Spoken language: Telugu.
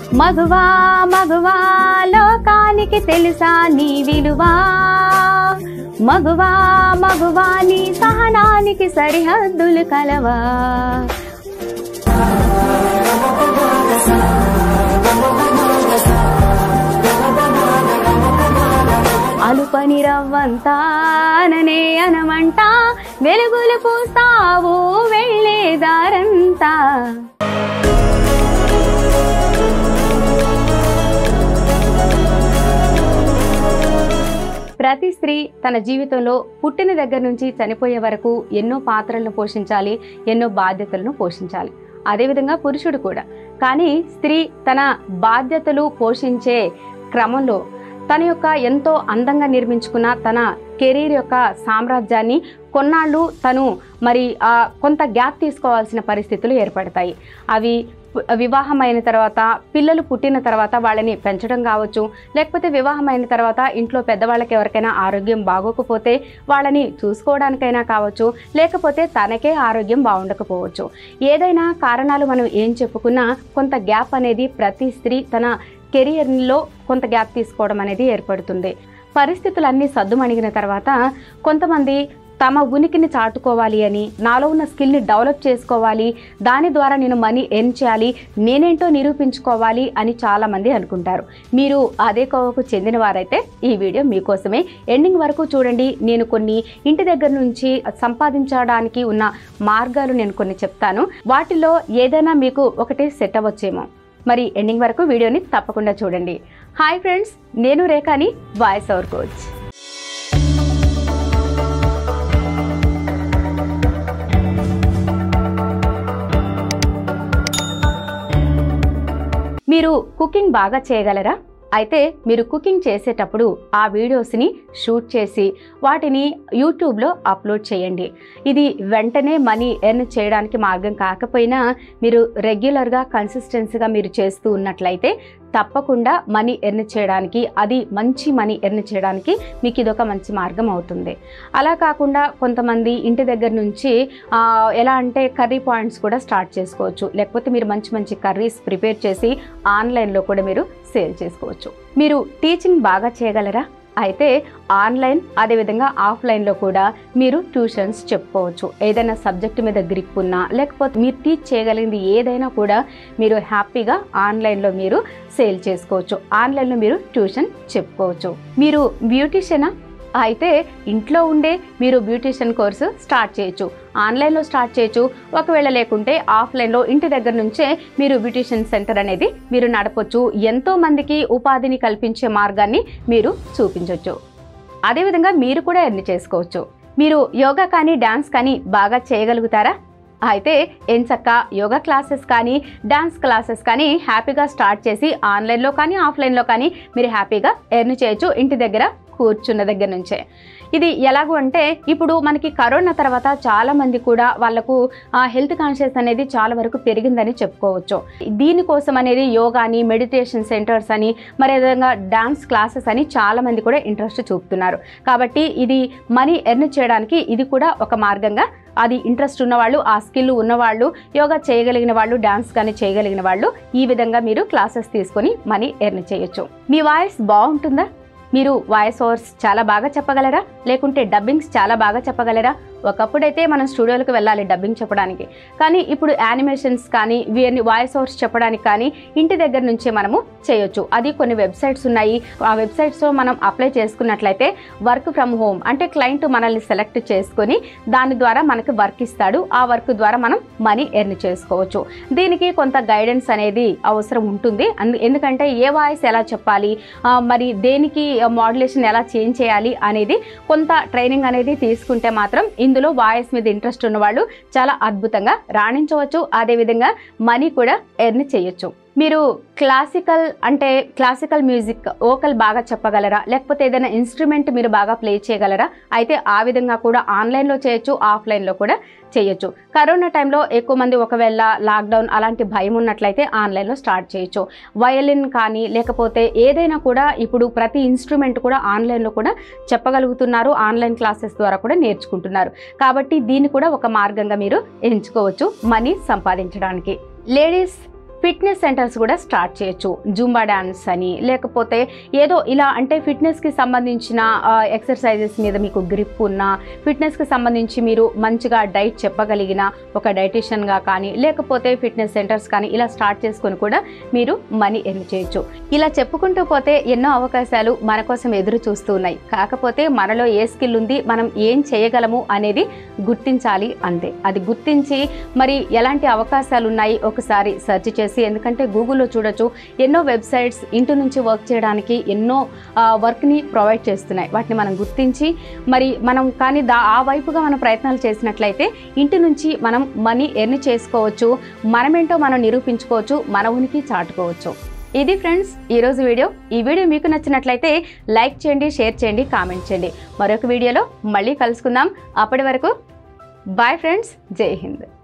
మగువా మగువా లోకానికి తెలుసా నీ విలువా మగువా మగువా నీ సహనానికి సరిహద్దులు కలవా అలుపని రవ్వంతాననే అనమంట వెలుగులు పూస్తావు వెళ్ళేదారంతా ప్రతి స్త్రీ తన జీవితంలో పుట్టిన దగ్గర నుంచి చనిపోయే వరకు ఎన్నో పాత్రలను పోషించాలి ఎన్నో బాధ్యతలను పోషించాలి అదేవిధంగా పురుషుడు కూడా కానీ స్త్రీ తన బాధ్యతలు పోషించే క్రమంలో తన యొక్క ఎంతో అందంగా నిర్మించుకున్న తన కెరీర్ యొక్క సామ్రాజ్యాన్ని కొన్నాళ్ళు తను మరి ఆ, కొంత గ్యాప్ తీసుకోవాల్సిన పరిస్థితులు ఏర్పడతాయి అవి పు- వివాహమైన తర్వాత పిల్లలు పుట్టిన తర్వాత వాళ్ళని పెంచడం కావచ్చు లేకపోతే వివాహమైన తర్వాత ఇంట్లో పెద్దవాళ్ళకి ఎవరికైనా ఆరోగ్యం బాగోకపోతే వాళ్ళని చూసుకోవడానికైనా కావచ్చు లేకపోతే తనకే ఆరోగ్యం బాగుండకపోవచ్చు ఏదైనా కారణాలు మనం ఏం చెప్పుకున్నా కొంత గ్యాప్ అనేది ప్రతి స్త్రీ తన కెరియర్లో కొంత గ్యాప్ తీసుకోవడం అనేది ఏర్పడుతుంది పరిస్థితులన్నీ సద్దుమణిగిన తర్వాత కొంతమంది తమ ఉనికిని చాటుకోవాలి అని నాలో ఉన్న స్కిల్ని డెవలప్ చేసుకోవాలి దాని ద్వారా నేను మనీ ఎర్న్ చేయాలి నేనేంటో నిరూపించుకోవాలి అని చాలామంది అనుకుంటారు మీరు అదే కోవకు చెందిన వారైతే ఈ వీడియో మీకోసమే ఎండింగ్ వరకు చూడండి నేను కొన్ని ఇంటి దగ్గర నుంచి సంపాదించడానికి ఉన్న మార్గాలు నేను కొన్ని చెప్తాను వాటిలో ఏదైనా మీకు ఒకటి సెట్ అవ్వచ్చేమో మరి ఎండింగ్ వరకు వీడియోని తప్పకుండా చూడండి హాయ్ ఫ్రెండ్స్ నేను రేఖాని వాయిస్ ఓవర్ కోచ్ మీరు కుకింగ్ బాగా చేయగలరా అయితే మీరు కుకింగ్ చేసేటప్పుడు ఆ వీడియోస్ని షూట్ చేసి వాటిని యూట్యూబ్లో అప్లోడ్ చేయండి ఇది వెంటనే మనీ ఎర్న్ చేయడానికి మార్గం కాకపోయినా మీరు రెగ్యులర్గా కన్సిస్టెన్సీగా మీరు చేస్తూ ఉన్నట్లయితే తప్పకుండా మనీ ఎర్న్ చేయడానికి అది మంచి మనీ ఎర్న్ చేయడానికి మీకు ఇదొక మంచి మార్గం అవుతుంది అలా కాకుండా కొంతమంది ఇంటి దగ్గర నుంచి ఆ, ఎలా అంటే కర్రీ పాయింట్స్ కూడా స్టార్ట్ చేసుకోవచ్చు లేకపోతే మీరు మంచి మంచి కర్రీస్ ప్రిపేర్ చేసి ఆన్లైన్లో కూడా మీరు సేల్ చేసుకోవచ్చు మీరు టీచింగ్ బాగా చేయగలరా అయితే ఆన్లైన్ అదేవిధంగా ఆఫ్లైన్లో కూడా మీరు ట్యూషన్స్ చెప్పుకోవచ్చు ఏదైనా సబ్జెక్ట్ మీద గ్రిప్ ఉన్నా లేకపోతే మీరు టీచ్ చేయగలిగింది ఏదైనా కూడా మీరు హ్యాపీగా ఆన్లైన్లో మీరు సేల్ చేసుకోవచ్చు ఆన్లైన్లో మీరు ట్యూషన్ చెప్పుకోవచ్చు మీరు బ్యూటిషియనా అయితే ఇంట్లో ఉండే మీరు బ్యూటిషియన్ కోర్సు స్టార్ట్ చేయొచ్చు ఆన్లైన్లో స్టార్ట్ చేయొచ్చు ఒకవేళ లేకుంటే ఆఫ్లైన్లో ఇంటి దగ్గర నుంచే మీరు బ్యూటిషియన్ సెంటర్ అనేది మీరు నడపొచ్చు ఎంతో మందికి ఉపాధిని కల్పించే మార్గాన్ని మీరు చూపించవచ్చు అదేవిధంగా మీరు కూడా ఎర్న్ చేసుకోవచ్చు మీరు యోగా కానీ డ్యాన్స్ కానీ బాగా చేయగలుగుతారా అయితే ఎంచక్క యోగా క్లాసెస్ కానీ డాన్స్ క్లాసెస్ కానీ హ్యాపీగా స్టార్ట్ చేసి ఆన్లైన్లో కానీ ఆఫ్లైన్లో కానీ మీరు హ్యాపీగా ఎర్న్ చేయొచ్చు ఇంటి దగ్గర కూర్చున్న దగ్గర నుంచే ఇది ఎలాగూ అంటే ఇప్పుడు మనకి కరోనా తర్వాత చాలా మంది కూడా వాళ్ళకు హెల్త్ కాన్షియస్ అనేది చాలా వరకు పెరిగిందని చెప్పుకోవచ్చు దీనికోసం అనేది యోగాని మెడిటేషన్ సెంటర్స్ అని మరి విధంగా డాన్స్ క్లాసెస్ అని చాలా మంది కూడా ఇంట్రెస్ట్ చూపుతున్నారు కాబట్టి ఇది మనీ ఎర్న్ చేయడానికి ఇది కూడా ఒక మార్గంగా అది ఇంట్రెస్ట్ ఉన్నవాళ్ళు ఆ స్కిల్ ఉన్నవాళ్ళు యోగా చేయగలిగిన వాళ్ళు డాన్స్ కానీ చేయగలిగిన వాళ్ళు ఈ విధంగా మీరు క్లాసెస్ తీసుకొని మనీ ఎర్న్ చేయొచ్చు మీ వాయిస్ బాగుంటుందా మీరు వాయిస్ ఓవర్స్ చాలా బాగా చెప్పగలరా లేకుంటే డబ్బింగ్స్ చాలా బాగా చెప్పగలరా ఒకప్పుడైతే మనం స్టూడియోలకు వెళ్ళాలి డబ్బింగ్ చెప్పడానికి కానీ ఇప్పుడు యానిమేషన్స్ కానీ వీరిని వాయిస్ ఓవర్స్ చెప్పడానికి కానీ ఇంటి దగ్గర నుంచే మనము చేయొచ్చు అది కొన్ని వెబ్సైట్స్ ఉన్నాయి ఆ వెబ్సైట్స్లో మనం అప్లై చేసుకున్నట్లయితే వర్క్ ఫ్రమ్ హోమ్ అంటే క్లయింట్ మనల్ని సెలెక్ట్ చేసుకొని దాని ద్వారా మనకు వర్క్ ఇస్తాడు ఆ వర్క్ ద్వారా మనం మనీ ఎర్న్ చేసుకోవచ్చు దీనికి కొంత గైడెన్స్ అనేది అవసరం ఉంటుంది అందు- ఎందుకంటే ఏ వాయిస్ ఎలా చెప్పాలి ఆ, మరి దేనికి మాడ్యులేషన్ ఎలా చేంజ్ చేయాలి అనేది కొంత ట్రైనింగ్ అనేది తీసుకుంటే మాత్రం ఇందులో వాయిస్ మీద ఇంట్రెస్ట్ ఉన్న వాళ్ళు చాలా అద్భుతంగా రాణించవచ్చు అదేవిధంగా మనీ కూడా ఎర్న్ చేయొచ్చు మీరు క్లాసికల్ అంటే క్లాసికల్ మ్యూజిక్ ఓకల్ బాగా చెప్పగలరా లేకపోతే ఏదైనా ఇన్స్ట్రుమెంట్ మీరు బాగా ప్లే చేయగలరా అయితే ఆ విధంగా కూడా ఆన్లైన్లో చేయొచ్చు ఆఫ్లైన్లో కూడా చేయొచ్చు కరోనా టైంలో ఎక్కువ మంది ఒకవేళ లాక్డౌన్ అలాంటి భయం ఉన్నట్లయితే ఆన్లైన్లో స్టార్ట్ చేయొచ్చు వయలిన్ కానీ లేకపోతే ఏదైనా కూడా ఇప్పుడు ప్రతి ఇన్స్ట్రుమెంట్ కూడా ఆన్లైన్లో కూడా చెప్పగలుగుతున్నారు ఆన్లైన్ క్లాసెస్ ద్వారా కూడా నేర్చుకుంటున్నారు కాబట్టి దీన్ని కూడా ఒక మార్గంగా మీరు ఎంచుకోవచ్చు మనీ సంపాదించడానికి లేడీస్ ఫిట్నెస్ సెంటర్స్ కూడా స్టార్ట్ చేయొచ్చు జూంబా డాన్స్ అని లేకపోతే ఏదో ఇలా అంటే ఫిట్నెస్కి సంబంధించిన ఎక్సర్సైజెస్ మీద మీకు గ్రిప్ ఉన్న ఫిట్నెస్కి సంబంధించి మీరు మంచిగా డైట్ చెప్పగలిగిన ఒక డైటిషియన్గా కానీ లేకపోతే ఫిట్నెస్ సెంటర్స్ కానీ ఇలా స్టార్ట్ చేసుకొని కూడా మీరు మనీ ఎర్న్ చేయొచ్చు ఇలా చెప్పుకుంటూ పోతే ఎన్నో అవకాశాలు మన కోసం ఎదురు చూస్తూ ఉన్నాయి కాకపోతే మనలో ఏ స్కిల్ ఉంది మనం ఏం చేయగలము అనేది గుర్తించాలి అంతే అది గుర్తించి మరి ఎలాంటి అవకాశాలు ఉన్నాయి ఒకసారి సెర్చ్ చేసి ఎందుకంటే గూగుల్లో చూడొచ్చు ఎన్నో వెబ్సైట్స్ ఇంటి నుంచి వర్క్ చేయడానికి ఎన్నో ఆ, వర్క్ని ప్రొవైడ్ చేస్తున్నాయి వాటిని మనం గుర్తించి మరి మనం కానీ దా ఆ వైపుగా మనం ప్రయత్నాలు చేసినట్లయితే ఇంటి నుంచి మనం మనీ ఎర్న్ చేసుకోవచ్చు మనమేంటో మనం నిరూపించుకోవచ్చు మన ఉనికి చాటుకోవచ్చు ఇది ఫ్రెండ్స్ ఈరోజు వీడియో ఈ వీడియో మీకు నచ్చినట్లయితే లైక్ చేయండి షేర్ చేయండి కామెంట్ చేయండి మరొక వీడియోలో మళ్ళీ కలుసుకుందాం అప్పటి వరకు బాయ్ ఫ్రెండ్స్ జై హింద్